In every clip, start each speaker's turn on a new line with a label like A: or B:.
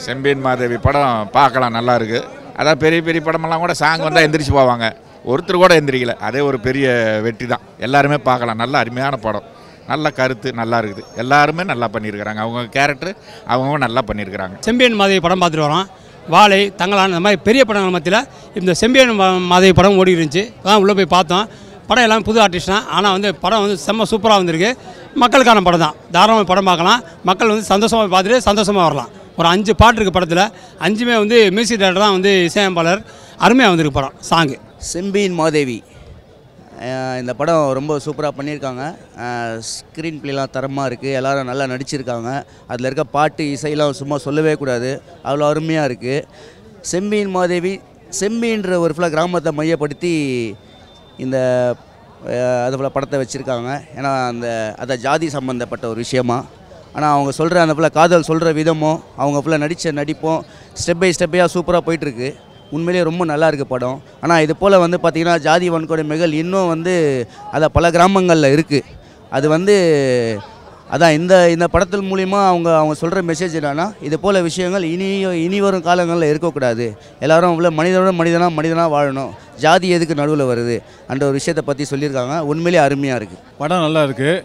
A: செம்பியன் மாதேவி படம் பார்க்கலாம் நல்லா இருக்கு அதான் பெரிய பெரிய படமெல்லாம் கூட சாங் வந்தால் எந்திரிச்சு போவாங்க ஒருத்தர் கூட எந்திரிக்கல அதே ஒரு பெரிய வெற்றி தான் எல்லாருமே பார்க்கலாம் நல்ல அருமையான படம் நல்ல கருத்து நல்லா இருக்குது எல்லாருமே நல்லா பண்ணியிருக்கிறாங்க அவங்க கேரக்டர் அவங்க நல்லா பண்ணியிருக்கிறாங்க
B: செம்பியன் மாதவி படம் பார்த்துட்டு வரோம் வாழை தங்கலான் இந்த மாதிரி பெரிய படங்கள் மத்தியில் இந்த செம்பியன் மா- மாதவி படம் ஓடி இருந்துச்சு அதான் உள்ளே போய் பார்த்தோம் படம் எல்லாம் புது ஆர்டிஸ்ட் தான் ஆனால் வந்து படம் வந்து செம்ம சூப்பராக வந்திருக்கு மக்களுக்கான படம் தான் தாராளமாக படம் பார்க்கலாம் மக்கள் வந்து சந்தோஷமாக பார்த்துட்டு சந்தோஷமாக வரலாம் ஒரு அஞ்சு பாட்டு இருக்குது படத்தில் அஞ்சுமே வந்து மியூசிக் டைரக்டர் தான் வந்து இசையமைப்பாளர் அருமையாக வந்திருக்கு படம் சாங்கு
C: செம்பியின் மாதேவி அஹ் இந்த படம் ரொம்ப சூப்பராக பண்ணியிருக்காங்க ஸ்க்ரீன் பிளேலாம் தரமாக இருக்குது எல்லாரும் நல்லா நடிச்சிருக்காங்க அதில் இருக்க பாட்டு இசையெல்லாம் சும்மா சொல்லவே கூடாது அவ்வளோ அருமையாக இருக்குது செம்பியின் மாதேவி செம்பின்ற ஒரு ஃபுல்லாக கிராமத்தை மையப்படுத்தி இந்த அஹ், அது ஃபுல்லாக படத்தை வச்சுருக்காங்க ஏன்னா அந்த அதை ஜாதி சம்மந்தப்பட்ட ஒரு விஷயமா ஆனால் அவங்க சொல்கிற அந்த ஃபுல்லாக காதல் சொல்கிற விதமும் அவங்க ஃபுல்லாக நடித்த நடிப்பும் ஸ்டெப் பை ஸ்டெப்பையாக சூப்பராக போயிட்டுருக்கு உண்மையிலேயே ரொம்ப நல்லா இருக்குது படம் ஆனால் இது போல் வந்து பார்த்திங்கன்னா ஜாதி வன்கொடுமைகள் இன்னும் வந்து அதை பல கிராமங்களில் இருக்குது அது வந்து அதான் இந்த இந்த படத்தின் மூலிமா அவங்க அவங்க சொல்கிற மெசேஜ் என்னன்னா இது போல் விஷயங்கள் இனி இனி வரும் காலங்களில் இருக்கக்கூடாது எல்லாரும் உள்ள மனிதனோட மனிதனாக மனிதனாக வாழணும் ஜாதி எதுக்கு நடுவில் வருது அந்த ஒரு விஷயத்தை பற்றி சொல்லியிருக்காங்க உண்மையிலேயே அருமையாக இருக்குது
D: படம் நல்லா இருக்குது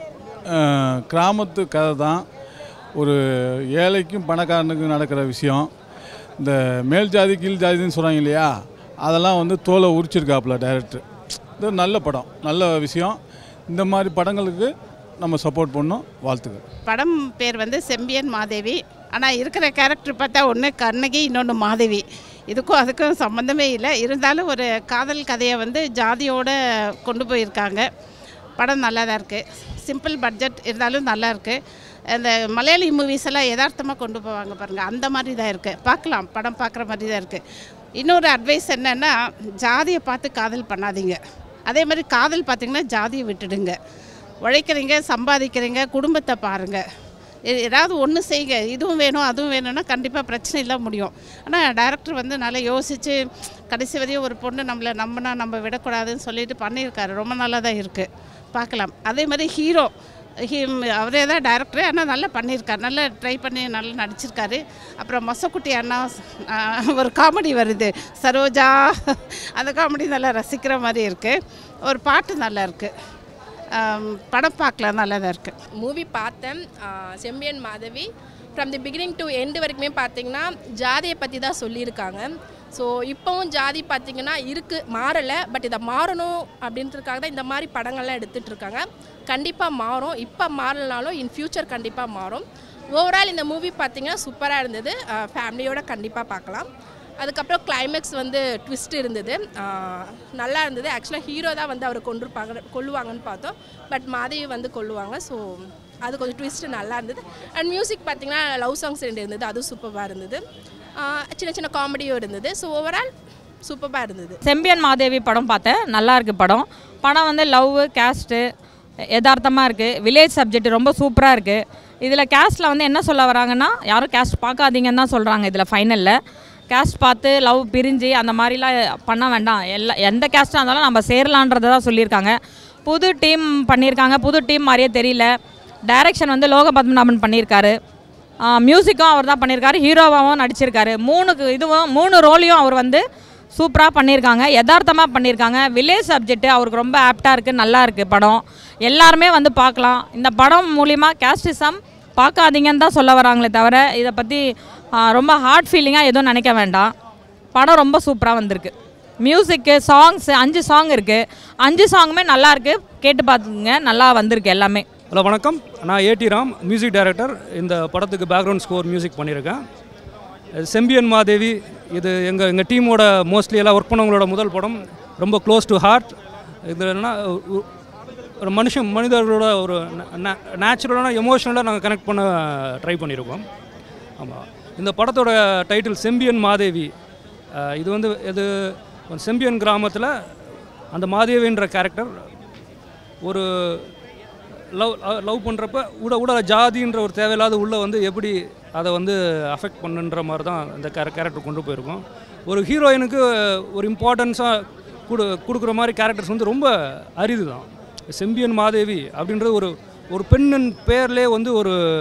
D: கிராமத்து கதை தான் ஒரு ஏழைக்கும் பணக்காரனுக்கும் நடக்கிற விஷயம் இந்த மேல் ஜாதி கீழ் ஜாதின்னு சொல்கிறாங்க இல்லையா அதெல்லாம் வந்து தோலை உரிச்சிருக்காப்புல டைரக்டர் இது நல்ல படம் நல்ல விஷயம் இந்த மாதிரி படங்களுக்கு நம்ம சப்போர்ட் பண்ணோம் வாழ்த்துக்கள்
E: படம் பேர் வந்து செம்பியன் மாதேவி ஆனால் இருக்கிற கேரக்டர் பார்த்தா ஒன்று கண்ணகி இன்னொன்று மாதேவி இதுக்கும் அதுக்கும் சம்மந்தமே இல்லை இருந்தாலும் ஒரு காதல் கதையை வந்து ஜாதியோடு கொண்டு போயிருக்காங்க படம் நல்லா தான் இருக்குது சிம்பிள் பட்ஜெட் இருந்தாலும் நல்லா இருக்குது அந்த மலையாளி மூவிஸ் எல்லாம் யதார்த்தமாக கொண்டு போவாங்க பாருங்கள் அந்த மாதிரி தான் இருக்குது பார்க்கலாம் படம் பார்க்குற மாதிரி தான் இருக்குது இன்னொரு அட்வைஸ் என்னென்னா ஜாதியை பார்த்து காதல் பண்ணாதீங்க அதே மாதிரி காதல் பார்த்தீங்கன்னா ஜாதியை விட்டுடுங்க உழைக்கிறீங்க சம்பாதிக்கிறீங்க குடும்பத்தை பாருங்கள் எ- ஏதாவது ஒன்று செய்யுங்க இதுவும் வேணும் அதுவும் வேணும்னா கண்டிப்பாக பிரச்சனை இல்லாம முடியும் ஆனால் டைரக்டர் வந்து நல்லா யோசித்து கடைசி வரையும் ஒரு பொண்ணு நம்மளை நம்பினா நம்ம விடக்கூடாதுன்னு சொல்லிட்டு பண்ணியிருக்காரு ரொம்ப நல்லா தான் இருக்குது பார்க்கலாம் அதே மாதிரி ஹீரோ ஹீ அவரே தான் டைரக்டர் ஆனால் நல்லா பண்ணியிருக்காரு நல்லா ட்ரை பண்ணி நல்லா நடிச்சிருக்காரு அப்புறம் மொசக்குட்டி அண்ணா ஆஹ், ஒரு காமெடி வருது சரோஜா அந்த காமெடி நல்லா ரசிக்கிற மாதிரி இருக்குது ஒரு பாட்டு நல்லா இருக்குது படம் பார்க்கலாம் நல்லா தான் இருக்குது
F: மூவி பார்த்தேன் ஆ, Sembiyan Madhavi from the beginning to end வரைக்குமே பார்த்தீங்கன்னா ஜாதியை பற்றி தான் சொல்லியிருக்காங்க ஸோ இப்போவும் ஜாதி பார்த்தீங்கன்னா இருக்குது மாறலை பட் இதை மாறணும் அப்படின்றதுக்காக தான் இந்த மாதிரி படங்கள்லாம் எடுத்துகிட்டு இருக்காங்க கண்டிப்பாக மாறும் இப்போ மாறலனாலும் இன் ஃப்யூச்சர் கண்டிப்பாக மாறும் ஓவரால் இந்த மூவி பார்த்தீங்கன்னா சூப்பராக இருந்தது ஃபேமிலியோட கண்டிப்பாக பார்க்கலாம் அதுக்கப்புறம் கிளைமேக்ஸ் வந்து ட்விஸ்ட் இருந்தது ஆஹ் நல்லா இருந்தது ஆக்சுவலாக ஹீரோ தான் வந்து அவர் கொண்டிருப்பாங்க கொல்லுவாங்கன்னு பார்த்தோம் பட் மாதவி வந்து கொல்லுவாங்க ஸோ அது கொஞ்சம் ட்விஸ்ட் நல்லா இருந்தது அண்ட் மியூசிக் பார்த்தீங்கன்னா லவ் சாங்ஸ் ரெண்டு இருந்தது அதுவும் சூப்பராக இருந்தது ஆஹ் சின்ன சின்ன காமெடியும் இருந்தது ஸோ ஓவரால் சூப்பராக இருந்தது
G: செம்பியன் மாதேவி படம் பார்த்தேன் நல்லா இருக்கு படம் படம் வந்து லவ் கேஸ்ட்டு யதார்த்தமாக இருக்குது வில்லேஜ் சப்ஜெக்ட் ரொம்ப சூப்பராக இருக்குது இதில் கேஸ்ட்டில் வந்து என்ன சொல்ல வராங்கன்னா யாரும் கேஸ்ட் பார்க்காதீங்கன்னு தான் சொல்கிறாங்க இதில் ஃபைனலில் கேஸ்ட் பார்த்து லவ் பிரிஞ்சு அந்த மாதிரிலாம் பண்ண வேண்டாம் எல்லா எந்த கேஸ்ட்டாக இருந்தாலும் நம்ம சேரலான்றதை தான் சொல்லியிருக்காங்க புது டீம் பண்ணியிருக்காங்க புது டீம் மாதிரியே தெரியல டைரக்ஷன் வந்து லோக பத்மநாபன் பண்ணியிருக்காரு மியூசிக்கும் அவர் தான் பண்ணியிருக்காரு ஹீரோவாகவும் நடிச்சிருக்காரு மூணுக்கு இதுவும் மூணு ரோலையும் அவர் வந்து சூப்பராக பண்ணியிருக்காங்க யதார்த்தமாக பண்ணியிருக்காங்க வில்லேஜ் சப்ஜெக்ட் அவருக்கு ரொம்ப ஆப்டாக இருக்குது நல்லா இருக்குது படம் எல்லாருமே வந்து பார்க்கலாம் இந்த படம் மூலிமா கேஸ்டிசம் பார்க்காதீங்கன்னு தான் சொல்ல வராங்களே தவிர இதை பற்றி ரொம்ப ஹார்ட் ஃபீலிங்காக எதுவும் நினைக்க வேண்டாம் படம் ரொம்ப சூப்பராக வந்திருக்கு மியூசிக்கு சாங்ஸ் அஞ்சு சாங் இருக்குது அஞ்சு சாங்குமே நல்லா இருக்கு கேட்டு பார்த்துங்க நல்லா வந்திருக்கு எல்லாமே
H: ஹலோ வணக்கம் நான் ஏடி ராம் மியூசிக் டைரக்டர் இந்த படத்துக்கு பேக்ரவுண்ட் ஸ்கோர் மியூசிக் பண்ணியிருக்கேன் இது செம்பியன் மாதேவி இது எங்கள் எங்கள் டீமோட மோஸ்ட்லி எல்லாம் ஒர்க் பண்ணவங்களோட முதல் படம் ரொம்ப க்ளோஸ் டு ஹார்ட் இது என்னன்னா ஒ- ஒரு மனுஷன் மனிதர்களோட ஒரு நேச்சுரலான எமோஷனலாக நாங்கள் கனெக்ட் பண்ண ட்ரை பண்ணியிருக்கோம் ஆமாம் இந்த படத்தோட டைட்டில் செம்பியன் மாதேவி அஹ், இது வந்து இது ஒரு செம்பியன் கிராமத்தில் அந்த மாதேவின்ற கேரக்டர் ஒரு லவ் லவ் பண்ணுறப்ப உட உட ஜாதின்ற ஒரு தேவையில்லாத உள்ள வந்து எப்படி அதை வந்து அஃபெக்ட் பண்ணுன்ற மாதிரி தான் இந்த கேர கேரக்டர் கொண்டு போயிருக்கோம் ஒரு ஹீரோயினுக்கு ஒரு இம்பார்ட்டன்ஸாக கொடு கொடுக்குற மாதிரி கேரக்டர்ஸ் வந்து ரொம்ப அரிது தான் செம்பியன் மாதேவி அப்படின்றது ஒரு ஒரு பெண்ணின் பேர்லேயே வந்து ஒரு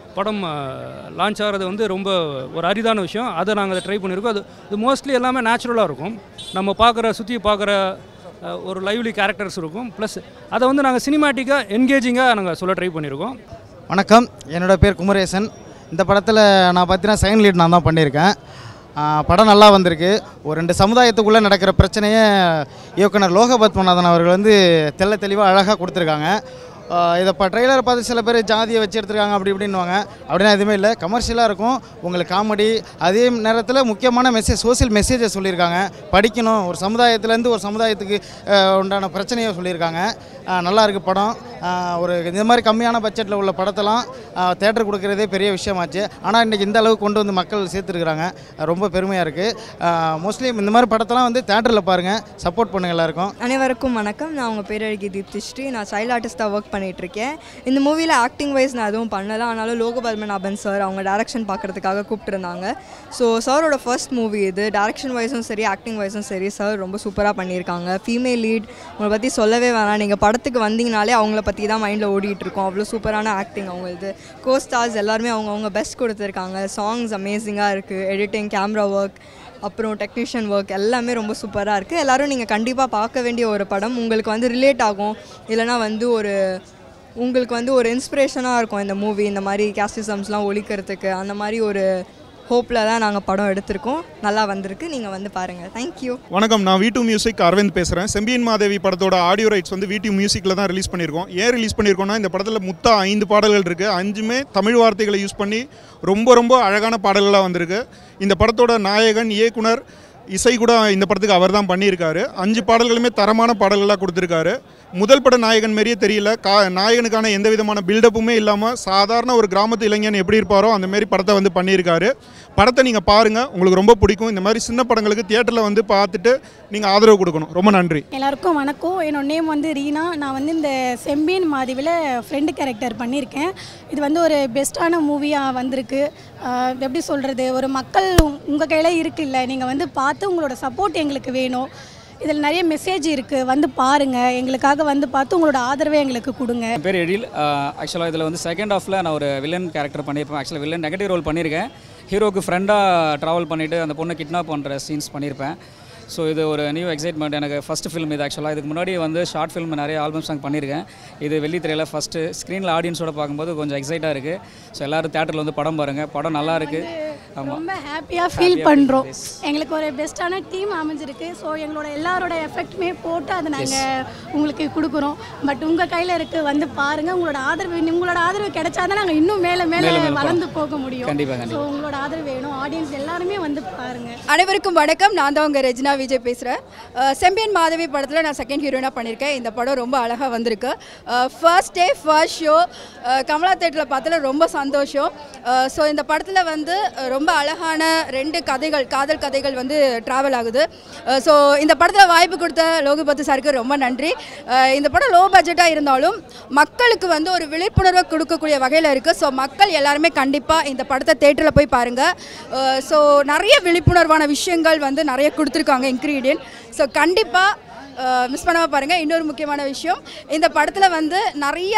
H: படம் லான்ச் ஆகிறது வந்து ரொம்ப ஒரு அரிதான விஷயம் அதை நாங்கள் அதை ட்ரை பண்ணியிருக்கோம் அது இது மோஸ்ட்லி எல்லாமே நேச்சுரலாக இருக்கும் நம்ம பார்க்குற சுற்றி பார்க்குற அஹ், ஒரு லைவ்லி கேரக்டர்ஸ் இருக்கும் ப்ளஸ் அதை வந்து நாங்கள் சினிமேட்டிக்காக என்கேஜிங்காக நாங்கள் சொல்ல ட்ரை பண்ணியிருக்கோம்
I: வணக்கம் என்னோட பேர் குமரேசன் இந்த படத்தில் நான் பார்த்தீங்கன்னா செகண்ட் லீட் நான் தான் பண்ணியிருக்கேன் ஆ, படம் நல்லா வந்திருக்கு ஒரு ரெண்டு சமுதாயத்துக்குள்ளே நடக்கிற பிரச்சனையை இயக்குனர் லோகபத்மநாதன் அவர்கள் வந்து தெள்ள தெளிவாக அழகாக கொடுத்துருக்காங்க ஆ, இதை இப்போ ட்ரெய்லரை பார்த்து சில பேர் ஜாதியை வச்சு எடுத்துருக்காங்க அப்படி இப்படின்னுவாங்க அப்படின்னா எதுவுமே இல்லை கமர்ஷியலாக இருக்கும் உங்களுக்கு காமெடி அதே நேரத்தில் முக்கியமான மெசேஜ் சோஷியல் மெசேஜை சொல்லியிருக்காங்க படிக்கணும் ஒரு சமுதாயத்துலேருந்து ஒரு சமுதாயத்துக்கு ஆ, உண்டான பிரச்சனையை சொல்லியிருக்காங்க ஆ, நல்லா இருக்குது படம் ஆ, ஒரு இந்த மாதிரி கம்மியான பட்ஜெட்டில் உள்ள படத்தெல்லாம் தேட்டர் கொடுக்குறதே பெரிய விஷயமாச்சு ஆனால் இன்றைக்கி இந்த அளவுக்கு கொண்டு வந்து மக்கள் சேர்த்துருக்குறாங்க ரொம்ப பெருமையாக இருக்குது மோஸ்ட்லி இந்த மாதிரி படத்தெல்லாம் வந்து தேட்டரில் பாருங்கள் சப்போர்ட் பண்ணுங்க எல்லாருக்கும்
J: அனைவருக்கும் வணக்கம் நான் உங்கள் பேரழகி தீப்திஸ்ரீ நான் சைல்ட் ஆர்டிஸ்ட்டாக ஒர்க் பண்ணிட்டு இருக்கேன் இந்த மூவியில் ஆக்டிங் வைஸ் நான் எதுவும் பண்ணல ஆனாலும் லோகபத்மநாபன் சார் அவங்க டேரக்ஷன் பார்க்குறதுக்காக கூப்பிட்டுருந்தாங்க ஸோ சாரோட ஃபர்ஸ்ட் மூவி இது டேரக்ஷன் வைஸும் சரி ஆக்டிங் வைஸும் சரி சார் ரொம்ப சூப்பராக பண்ணியிருக்காங்க ஃபீமேல் லீட் உங்களை பற்றி சொல்லவே வேணாம் நீங்கள் படத்துக்கு வந்தீங்கனாலே அவங்கள பற்றி தான் மைண்டில் ஓடிட்டு இருக்கோம் அவ்வளோ சூப்பரான ஆக்டிங் அவங்களது கோ ஸ்டார்ஸ் எல்லாருமே அவங்க அவங்க பெஸ்ட் கொடுத்துருக்காங்க சாங்ஸ் அமேசிங்காக இருக்குது எடிட்டிங் கேமரா ஒர்க் அப்புறம் டெக்னீஷியன் ஒர்க் எல்லாமே ரொம்ப சூப்பராக இருக்குது எல்லாரும் நீங்கள் கண்டிப்பாக பார்க்க வேண்டிய ஒரு படம் உங்களுக்கு வந்து ரிலேட் ஆகும் இல்லைனா வந்து ஒரு உங்களுக்கு வந்து ஒரு இன்ஸ்பிரேஷனாக இருக்கும் இந்த மூவி இந்த மாதிரி கேஸ்டிசம்ஸ்லாம் ஒழிக்கிறதுக்கு அந்த மாதிரி ஒரு ஹோப்பில் தான் நாங்கள் படம் எடுத்திருக்கோம் நல்லா வந்திருக்கு நீங்கள் வந்து பாருங்கள் தேங்க்யூ
K: வணக்கம் நான் வீட்டு மியூசிக் அரவிந்த் பேசுகிறேன் செம்பியன் மாதேவி படத்தோட ஆடியோ ரைட்ஸ் வந்து வீட்டு மியூசிக்கில் தான் ரிலீஸ் பண்ணியிருக்கோம் ஏன் ரிலீஸ் பண்ணியிருக்கோம்னா இந்த படத்தில் மொத்தம் ஐந்து பாடல்கள் இருக்குது அஞ்சுமே தமிழ் வார்த்தைகளை யூஸ் பண்ணி ரொம்ப ரொம்ப அழகான பாடல்களாக வந்திருக்கு இந்த படத்தோட நாயகன் இயக்குனர் இசை கூட இந்த படத்துக்கு அவர் தான் பண்ணியிருக்காரு அஞ்சு பாடல்களுமே தரமான பாடல்களாக கொடுத்துருக்காரு முதல் பட நாயகன் மாரியே தெரியல கா நாயகனுக்கான எந்த விதமான பில்டப்புமே இல்லாமல் சாதாரண ஒரு கிராமத்து இளைஞன் எப்படி இருப்பாரோ அந்த மாரி படத்தை வந்து பண்ணியிருக்காரு படத்தை நீங்கள் பாருங்கள் உங்களுக்கு ரொம்ப பிடிக்கும் இந்த மாதிரி சின்ன படங்களுக்கு தியேட்டரில் வந்து பார்த்துட்டு நீங்கள் ஆதரவு கொடுக்கணும் ரொம்ப நன்றி
L: எல்லாருக்கும் வணக்கம் என்னோட நேம் வந்து ரீனா நான் வந்து இந்த செம்பியன் மாதிவில் ஃப்ரெண்டு கேரக்டர் பண்ணியிருக்கேன் இது வந்து ஒரு பெஸ்ட்டான மூவியாக வந்திருக்கு ஆஹ் எப்படி சொல்கிறது ஒரு மக்கள் உங்கள் கையில் இருக்குல்ல நீங்கள் வந்து பார்த்து உங்களோட சப்போர்ட் எங்களுக்கு வேணும் இதில் நிறைய மெசேஜ் இருக்குது வந்து பாருங்கள் எங்களுக்காக வந்து பார்த்து உங்களோட ஆதரவை எங்களுக்கு கொடுங்க
M: என் பேர் எழில் ஆக்சுவலாக இதில் வந்து செகண்ட் ஹாஃபில் நான் ஒரு வில்லன் கேரக்டர் பண்ணியிருப்பேன் ஆக்சுவலாக வில்லன் நெகட்டிவ் ரோல் பண்ணியிருக்கேன் ஹீரோக்கு ஃப்ரெண்டாக ட்ராவல் பண்ணிவிட்டு அந்த பொண்ணை கிட்னாப் பண்ணுற சீன்ஸ் பண்ணியிருப்பேன் ஸோ இது ஒரு நியூ எக்ஸைட்மெண்ட் எனக்கு ஃபஸ்ட்டு ஃபிலிம் இது ஆக்சுவலாக இதுக்கு முன்னாடி வந்து ஷார்ட் ஃபிலிம் நிறைய ஆல்பம் சாங் பண்ணியிருக்கேன் இது வெள்ளித்திரையில் ஃபஸ்ட்டு ஸ்க்ரீனில் ஆடியன்ஸோட பார்க்கும்போது கொஞ்சம் எக்ஸைட்டாக இருக்குது ஸோ எல்லோரும் தேட்டரில் வந்து படம் பாருங்கள் படம் நல்லா இருக்குது ஆமாம்
L: ரொம்ப ஹாப்பியாக ஃபீல் பண்ணுறோம் எங்களுக்கு ஒரு பெஸ்ட்டான டீம் அமைஞ்சிருக்கு ஸோ எங்களோட எல்லாரோட எஃபெக்ட்டுமே போட்டு அதை நாங்கள் உங்களுக்கு கொடுக்குறோம் பட் உங்கள் கையில் இருக்குது வந்து பாருங்கள் உங்களோட ஆதரவு உங்களோட ஆதரவு கிடைச்சா தான் நாங்கள் இன்னும் மேலே மேலே
M: மேலே மேலே
L: வளர்ந்து
M: போகலாம்.
L: போக முடியும்
M: கண்டிப்பா,
L: ஸோ
M: கண்டிப்பா.
L: உங்களோட ஆதரவு வேணும் ஆடியன்ஸ் எல்லாருமே வந்து பாருங்கள்
N: அனைவருக்கும் வணக்கம் நான் தான் உங்கள் ரெஜினா விஜய் பேசுகிறேன் செம்பியன் மாதவி படத்தில் நான் செகண்ட் ஹீரோயினாக பண்ணியிருக்கேன் இந்த படம் ரொம்ப அழகாக வந்திருக்கு first day first show Kamala தேட்டரில் பார்த்ததுல ரொம்ப சந்தோஷம் ஸோ இந்த படத்தில் வந்து அஹ், ரொம்ப அழகான ரெண்டு கதைகள் காதல் கதைகள் வந்து ட்ராவல் ஆகுது ஸோ இந்த படத்தில் வாய்ப்பு கொடுத்த லோகபத்து சாருக்கு ரொம்ப நன்றி அஹ், இந்த படம் லோ பட்ஜெட்டாக இருந்தாலும் மக்களுக்கு வந்து ஒரு விழிப்புணர்வை கொடுக்கக்கூடிய வகையில் இருக்குது ஸோ மக்கள் எல்லாருமே கண்டிப்பாக இந்த படத்தை தேட்டரில் போய் பாருங்கள் ஸோ நிறைய விழிப்புணர்வான விஷயங்கள் வந்து நிறைய கொடுத்துருக்காங்க இன்க்ரீடியன்ட் ஸோ கண்டிப்பாக மிஸ் பண்ணாமல் பாருங்கள் இன்னொரு முக்கியமான விஷயம் இந்த படத்தில் வந்து நிறைய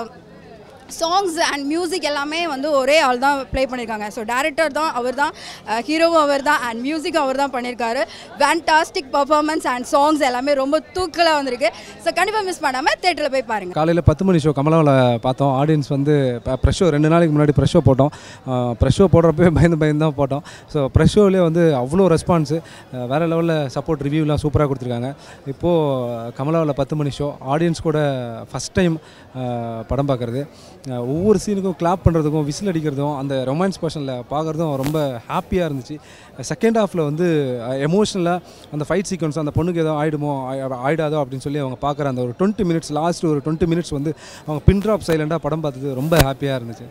N: சாங்ஸ் அண்ட் மியூசிக் எல்லாமே வந்து ஒரே ஆள் தான் ப்ளே பண்ணியிருக்காங்க ஸோ டேரக்டர் தான் அவர் தான் ஹீரோவும் அவர் தான் அண்ட் மியூசிக்கும் அவர் தான் பண்ணியிருக்காரு ஃபேன்டாஸ்டிக் பர்ஃபார்மன்ஸ் அண்ட் சாங்ஸ் எல்லாமே ரொம்ப தூக்கலாக வந்திருக்கு ஸோ கண்டிப்பாக மிஸ் பண்ணாமல் தேட்டரில் போய் பாருங்கள்
O: காலையில் பத்து மணி ஷோ கமலாவில் பார்த்தோம் ஆடியன்ஸ் வந்து ப்ரெஷ் ஷோ ரெண்டு நாளைக்கு முன்னாடி ப்ரெஷ் ஷோ போட்டோம் ப்ரெஷ் ஷோ போடுறப்பவே பயந்து பயந்து தான் போட்டோம் ஸோ ப்ரெஷ் ஷோவிலே வந்து அவ்வளோ ரெஸ்பான்ஸு வேறு லெவலில் சப்போர்ட் ரிவ்யூலாம் சூப்பராக கொடுத்துருக்காங்க இப்போது கமலாவில் பத்து மணி ஷோ ஆடியன்ஸ் கூட ஃபஸ்ட் டைம் படம் பார்க்குறது ஒவ்வொரு சீனுக்கும் கிளாப் பண்ணுறதுக்கும் விசில் அடிக்கிறதும் அந்த ரொமான்ஸ் போர்ஷனில் பார்க்குறதும் ரொம்ப ஹாப்பியாக இருந்துச்சு செகண்ட் ஹாஃபில் வந்து எமோஷனலாக அந்த ஃபைட் சீக்வன்ஸ் அந்த பொண்ணுக்கு ஏதோ ஆயிடுமோ ஆயி- ஆயிடாதோ அப்படின்னு சொல்லி அவங்க பார்க்குற அந்த ஒரு டுவெண்ட்டி மினிட்ஸ் லாஸ்ட் ஒரு டுவெண்ட்டி மினிட்ஸ் வந்து அவங்க பின் ட்ராப் சைலண்டாக படம் பார்த்தது ரொம்ப ஹாப்பியாக இருந்துச்சு